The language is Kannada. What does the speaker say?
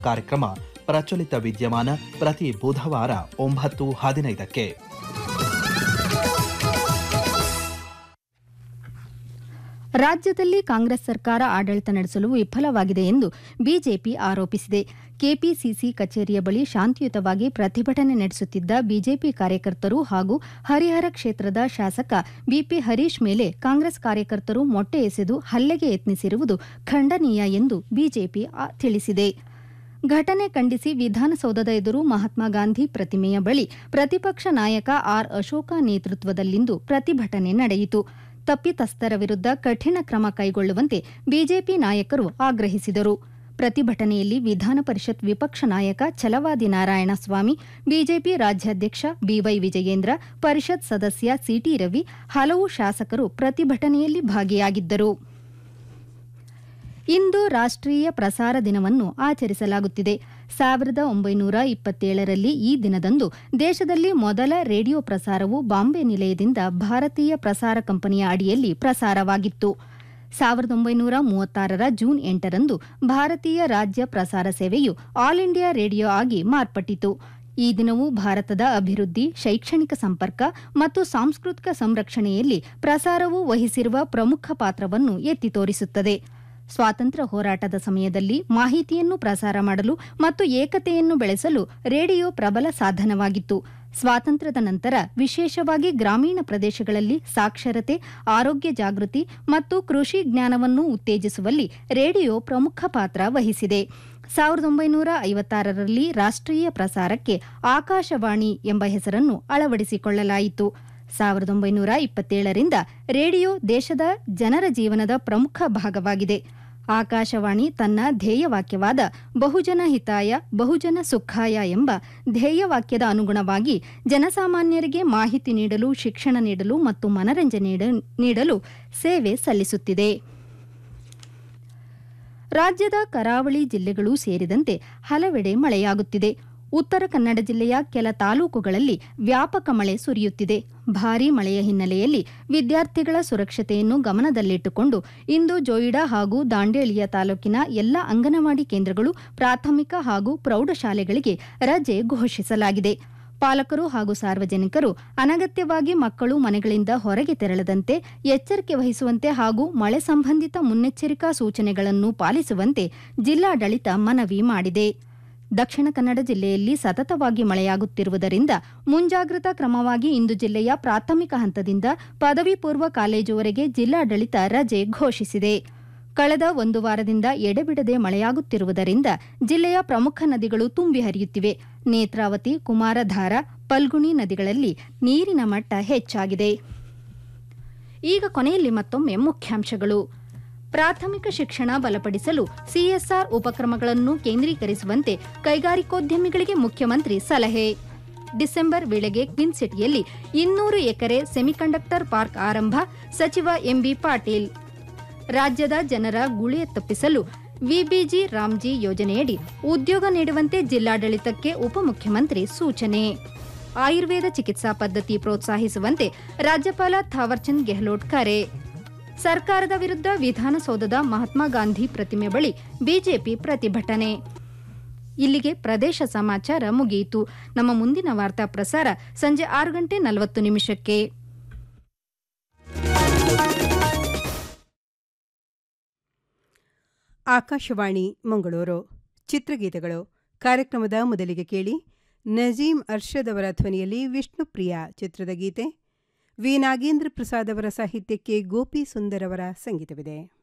ಕಾರ್ಯಕ್ರಮ ಪ್ರಚಲಿತ ವಿದ್ಯಮಾನ ಪ್ರತಿ ಬುಧವಾರ ಒಂಬತ್ತು ಹದಿನೈದಕ್ಕೆ ರಾಜ್ಯದಲ್ಲಿ ಕಾಂಗ್ರೆಸ್ ಸರ್ಕಾರ ಆಡಳಿತ ನಡೆಸಲು ವಿಫಲವಾಗಿದೆ ಎಂದು ಬಿಜೆಪಿ ಆರೋಪಿಸಿದೆ ಕೆಪಿಸಿಸಿ ಕಚೇರಿಯ ಬಳಿ ಶಾಂತಿಯುತವಾಗಿ ಪ್ರತಿಭಟನೆ ನಡೆಸುತ್ತಿದ್ದ ಬಿಜೆಪಿ ಕಾರ್ಯಕರ್ತರು ಹಾಗೂ ಹರಿಹರ ಕ್ಷೇತ್ರದ ಶಾಸಕ ಬಿಪಿ ಹರೀಶ್ ಮೇಲೆ ಕಾಂಗ್ರೆಸ್ ಕಾರ್ಯಕರ್ತರು ಮೊಟ್ಟೆ ಎಸೆದು ಹಲ್ಲೆಗೆ ಯತ್ನಿಸಿರುವುದು ಖಂಡನೀಯ ಎಂದು ಬಿಜೆಪಿ ಆ- ತಿಳಿಸಿದೆ ಘಟನೆ ಖಂಡಿಸಿ ವಿಧಾನಸೌಧದ ಎದುರು ಮಹಾತ್ಮ ಗಾಂಧಿ ಪ್ರತಿಮೆಯ ಬಳಿ ಪ್ರತಿಪಕ್ಷ ನಾಯಕ ಆರ್ ಅಶೋಕ ನೇತೃತ್ವದಲ್ಲಿಂದು ಪ್ರತಿಭಟನೆ ನಡೆಯಿತು ತಪ್ಪಿತಸ್ಥರ ವಿರುದ್ಧ ಕಠಿಣ ಕ್ರಮ ಕೈಗೊಳ್ಳುವಂತೆ ಬಿಜೆಪಿ ನಾಯಕರು ಆಗ್ರಹಿಸಿದರು ಪ್ರತಿಭಟನೆಯಲ್ಲಿ ವಿಧಾನ ಪರಿಷತ್ ವಿಪಕ್ಷ ನಾಯಕ ಛಲವಾದಿ ನಾರಾಯಣಸ್ವಾಮಿ ಬಿಜೆಪಿ ರಾಜ್ಯಾಧ್ಯಕ್ಷ ಬಿವೈ ವಿಜಯೇಂದ್ರ ಪರಿಷತ್ ಸದಸ್ಯ ಸಿಟಿ ರವಿ ಹಲವು ಶಾಸಕರು ಪ್ರತಿಭಟನೆಯಲ್ಲಿ ಭಾಗಿಯಾಗಿದ್ದರು ಇಂದು ರಾಷ್ಟ್ರೀಯ ಪ್ರಸಾರ ದಿನವನ್ನು ಆಚರಿಸಲಾಗುತ್ತಿದೆ ಸಾವಿರದ ಒಂಬೈನೂರ ಇಪ್ಪತ್ತೇಳರಲ್ಲಿ ಈ ದಿನದಂದು ದೇಶದಲ್ಲಿ ಮೊದಲ ರೇಡಿಯೋ ಪ್ರಸಾರವು ಬಾಂಬೆ ನಿಲಯದಿಂದ ಭಾರತೀಯ ಪ್ರಸಾರ ಕಂಪನಿಯ ಅಡಿಯಲ್ಲಿ ಪ್ರಸಾರವಾಗಿತ್ತು ಸಾವಿರದ ಒಂಬೈನೂರ ಮೂವತ್ತಾರರ ಜೂನ್ ಎಂಟರಂದು ಭಾರತೀಯ ರಾಜ್ಯ ಪ್ರಸಾರ ಸೇವೆಯು ಆಲ್ ಇಂಡಿಯಾ ರೇಡಿಯೋ ಆಗಿ ಮಾರ್ಪಟ್ಟಿತು ಈ ದಿನವು ಭಾರತದ ಅಭಿವೃದ್ಧಿ ಶೈಕ್ಷಣಿಕ ಸಂಪರ್ಕ ಮತ್ತು ಸಾಂಸ್ಕೃತಿಕ ಸಂರಕ್ಷಣೆಯಲ್ಲಿ ಪ್ರಸಾರವು ವಹಿಸಿರುವ ಪ್ರಮುಖ ಪಾತ್ರವನ್ನು ಎತ್ತಿ ತೋರಿಸುತ್ತದೆ ಸ್ವಾತಂತ್ರ್ಯ ಹೋರಾಟದ ಸಮಯದಲ್ಲಿ ಮಾಹಿತಿಯನ್ನು ಪ್ರಸಾರ ಮಾಡಲು ಮತ್ತು ಏಕತೆಯನ್ನು ಬೆಳೆಸಲು ರೇಡಿಯೋ ಪ್ರಬಲ ಸಾಧನವಾಗಿತ್ತು ಸ್ವಾತಂತ್ರ್ಯದ ನಂತರ ವಿಶೇಷವಾಗಿ ಗ್ರಾಮೀಣ ಪ್ರದೇಶಗಳಲ್ಲಿ ಸಾಕ್ಷರತೆ ಆರೋಗ್ಯ ಜಾಗೃತಿ ಮತ್ತು ಕೃಷಿ ಜ್ಞಾನವನ್ನು ಉತ್ತೇಜಿಸುವಲ್ಲಿ ರೇಡಿಯೋ ಪ್ರಮುಖ ಪಾತ್ರ ವಹಿಸಿದೆ ಸಾವಿರದ ಒಂಬೈನೂರ ಐವತ್ತಾರರಲ್ಲಿ ರಾಷ್ಟ್ರೀಯ ಪ್ರಸಾರಕ್ಕೆ ಆಕಾಶವಾಣಿ ಎಂಬ ಹೆಸರನ್ನು ಅಳವಡಿಸಿಕೊಳ್ಳಲಾಯಿತು ಸಾವಿರದ ಒಂಬೈನೂರ ಇಪ್ಪತ್ತೇಳರಿಂದ ರೇಡಿಯೋ ದೇಶದ ಜನರ ಜೀವನದ ಪ್ರಮುಖ ಭಾಗವಾಗಿದೆ ಆಕಾಶವಾಣಿ ತನ್ನ ಧ್ಯೇಯವಾಕ್ಯವಾದ ಬಹುಜನ ಹಿತಾಯ ಬಹುಜನ ಸುಖಾಯ ಎಂಬ ಧ್ಯೇಯವಾಕ್ಯದ ಅನುಗುಣವಾಗಿ ಜನಸಾಮಾನ್ಯರಿಗೆ ಮಾಹಿತಿ ನೀಡಲು ಶಿಕ್ಷಣ ನೀಡಲು ಮತ್ತು ಮನರಂಜನೆ ನೀಡ- ನೀಡಲು ಸೇವೆ ಸಲ್ಲಿಸುತ್ತಿದೆ ರಾಜ್ಯದ ಕರಾವಳಿ ಜಿಲ್ಲೆಗಳು ಸೇರಿದಂತೆ ಹಲವೆಡೆ ಮಳೆಯಾಗುತ್ತಿದೆ ಉತ್ತರ ಕನ್ನಡ ಜಿಲ್ಲೆಯ ಕೆಲ ತಾಲೂಕುಗಳಲ್ಲಿ ವ್ಯಾಪಕ ಮಳೆ ಸುರಿಯುತ್ತಿದೆ ಭಾರೀ ಮಳೆಯ ಹಿನ್ನೆಲೆಯಲ್ಲಿ ವಿದ್ಯಾರ್ಥಿಗಳ ಸುರಕ್ಷತೆಯನ್ನು ಗಮನದಲ್ಲಿಟ್ಟುಕೊಂಡು ಇಂದು ಜೋಯಿಡಾ ಹಾಗೂ ದಾಂಡೇಲಿಯ ತಾಲೂಕಿನ ಎಲ್ಲ ಅಂಗನವಾಡಿ ಕೇಂದ್ರಗಳು ಪ್ರಾಥಮಿಕ ಹಾಗೂ ಪ್ರೌಢಶಾಲೆಗಳಿಗೆ ರಜೆ ಘೋಷಿಸಲಾಗಿದೆ ಪಾಲಕರು ಹಾಗೂ ಸಾರ್ವಜನಿಕರು ಅನಗತ್ಯವಾಗಿ ಮಕ್ಕಳು ಮನೆಗಳಿಂದ ಹೊರಗೆ ತೆರಳದಂತೆ ಎಚ್ಚರಿಕೆ ವಹಿಸುವಂತೆ ಹಾಗೂ ಮಳೆ ಸಂಬಂಧಿತ ಮುನ್ನೆಚ್ಚರಿಕಾ ಸೂಚನೆಗಳನ್ನು ಪಾಲಿಸುವಂತೆ ಜಿಲ್ಲಾಡಳಿತ ಮನವಿ ಮಾಡಿದೆ ದಕ್ಷಿಣ ಕನ್ನಡ ಜಿಲ್ಲೆಯಲ್ಲಿ ಸತತವಾಗಿ ಮಳೆಯಾಗುತ್ತಿರುವುದರಿಂದ ಮುಂಜಾಗ್ರತಾ ಕ್ರಮವಾಗಿ ಇಂದು ಜಿಲ್ಲೆಯ ಪ್ರಾಥಮಿಕ ಹಂತದಿಂದ ಪದವಿ ಪೂರ್ವ ಕಾಲೇಜುವರೆಗೆ ಜಿಲ್ಲಾಡಳಿತ ರಜೆ ಘೋಷಿಸಿದೆ ಕಳೆದ ಒಂದು ವಾರದಿಂದ ಎಡೆಬಿಡದೆ ಮಳೆಯಾಗುತ್ತಿರುವುದರಿಂದ ಜಿಲ್ಲೆಯ ಪ್ರಮುಖ ನದಿಗಳು ತುಂಬಿ ಹರಿಯುತ್ತಿವೆ ನೇತ್ರಾವತಿ ಕುಮಾರಧಾರ ಪಲ್ಗುಣಿ ನದಿಗಳಲ್ಲಿ ನೀರಿನ ಮಟ್ಟ ಹೆಚ್ಚಾಗಿದೆ ಈಗ ಕೊನೆಯಲ್ಲಿ ಮತ್ತೊಮ್ಮೆ ಮುಖ್ಯಾಂಶಗಳು ಪ್ರಾಥಮಿಕ ಶಿಕ್ಷಣ ಬಲಪಡಿಸಲು ಸಿಎಸ್ಆರ್ ಉಪಕ್ರಮಗಳನ್ನು ಕೇಂದ್ರೀಕರಿಸುವಂತೆ ಕೈಗಾರಿಕೋದ್ಯಮಿಗಳಿಗೆ ಮುಖ್ಯಮಂತ್ರಿ ಸಲಹೆ ಡಿಸೆಂಬರ್ ವೇಳೆಗೆ ಕ್ವಿನ್ ಸಿಟಿಯಲ್ಲಿ ಇನ್ನೂರು ಎಕರೆ ಸೆಮಿಕಂಡಕ್ಟರ್ ಪಾರ್ಕ್ ಆರಂಭ ಸಚಿವ ಎಂಬಿ ಪಾಟೀಲ್ ರಾಜ್ಯದ ಜನರ ಗುಳಿಯ ತಪ್ಪಿಸಲು ವಿಬಿಜಿ ರಾಮ್ಜಿ ಯೋಜನೆಯಡಿ ಉದ್ಯೋಗ ನೀಡುವಂತೆ ಜಿಲ್ಲಾಡಳಿತಕ್ಕೆ ಉಪಮುಖ್ಯಮಂತ್ರಿ ಸೂಚನೆ ಆಯುರ್ವೇದ ಚಿಕಿತ್ಸಾ ಪದ್ಧತಿ ಪ್ರೋತ್ಸಾಹಿಸುವಂತೆ ರಾಜ್ಯಪಾಲ ಥಾವರ್ಚಂದ್ ಗೆಹ್ಲೋಟ್ ಕರೆ ಸರ್ಕಾರದ ವಿರುದ್ಧ ವಿಧಾನಸೌಧದ ಮಹಾತ್ಮ ಗಾಂಧಿ ಪ್ರತಿಮೆ ಬಳಿ ಬಿಜೆಪಿ ಪ್ರತಿಭಟನೆ ಇಲ್ಲಿಗೆ ಪ್ರದೇಶ ಸಮಾಚಾರ ಮುಗಿಯಿತು ನಮ್ಮ ಮುಂದಿನ ವಾರ್ತಾ ಪ್ರಸಾರ ಸಂಜೆ ಆರು ಗಂಟೆ ನಲವತ್ತು ನಿಮಿಷಕ್ಕೆ ಆಕಾಶವಾಣಿ ಮಂಗಳೂರು ಚಿತ್ರಗೀತೆಗಳು ಕಾರ್ಯಕ್ರಮದ ಮೊದಲಿಗೆ ಕೇಳಿ ನಜೀಂ ಅರ್ಷದ್ ಅವರ ಧ್ವನಿಯಲ್ಲಿ ವಿಷ್ಣುಪ್ರಿಯ ಚಿತ್ರದ ಗೀತೆ ವಿ ನಾಗೇಂದ್ರ ಪ್ರಸಾದ್ ಅವರ ಸಾಹಿತ್ಯಕ್ಕೆ ಗೋಪಿ ಸುಂದರ್ ಅವರ ಸಂಗೀತವಿದೆ